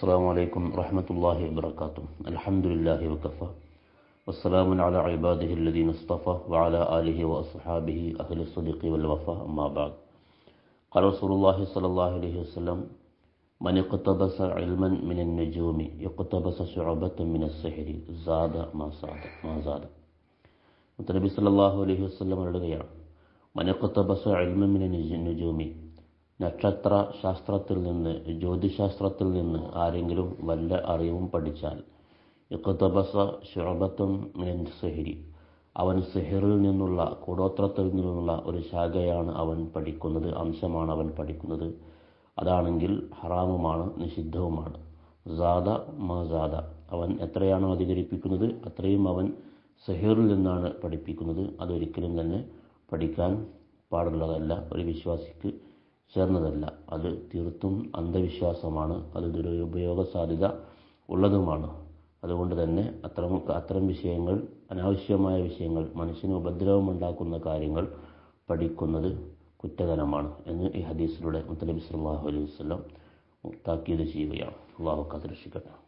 السلام عليكم ورحمة الله وبركاته الحمد لله وكفى والسلام على عباده الذين اصطفى وعلى آله وأصحابه أهل الصدق والوفاء أما بعد قال رسول الله صلى الله عليه وسلم من اقتبس علما من النجوم اقتبس شعبة من السحر زاد ما زاد ما زاد മുത്തനബി സല്ലല്ലാഹു അലൈഹി വസല്ലം പറയുകയാണ് മനക്കത്തബസ ഇൽമിനെ നുജൂമി നക്ഷത്ര ശാസ്ത്രത്തിൽ നിന്ന് ജ്യോതിശാസ്ത്രത്തിൽ നിന്ന് ആരെങ്കിലും വല്ല അറിവും പഠിച്ചാൽ ഇഖത്തബസ ഷുഅബത്തും മിനൻ സെഹരി അവൻ സെഹറിൽ നിന്നുള്ള കൂടോത്രത്തിൽ നിന്നുള്ള ഒരു ശാഖയാണ് അവൻ പഠിക്കുന്നത് അംശമാണ് അവൻ പഠിക്കുന്നത് അതാണെങ്കിൽ ഹറാമുമാണ് നിഷിദ്ധവുമാണ് സാദ മാ സാദ അവൻ എത്രയാണോ അധികരിപ്പിക്കുന്നത് അത്രയും അവൻ സെഹറിൽ നിന്നാണ് പഠിപ്പിക്കുന്നത് അതൊരിക്കലും തന്നെ പഠിക്കാൻ പാടുള്ളതല്ല ഒരു വിശ്വാസിക്ക് ചേർന്നതല്ല അത് തീർത്തും അന്ധവിശ്വാസമാണ് അത് ദുരുപയോഗ സാധ്യത ഉള്ളതുമാണ് അതുകൊണ്ട് തന്നെ അത്തരം അത്തരം വിഷയങ്ങൾ അനാവശ്യമായ വിഷയങ്ങൾ മനുഷ്യന് ഉപദ്രവമുണ്ടാക്കുന്ന കാര്യങ്ങൾ പഠിക്കുന്നത് കുറ്റകരമാണ് എന്ന് ഈ ഹദീസിലൂടെ മുത്തലബി സല്ലാഹു അലൈഹി വസ്ലം താക്കീത് ചെയ്യുകയാണ് അള്ളാഹു കാത്തിരക്ഷിക്കട്ടെ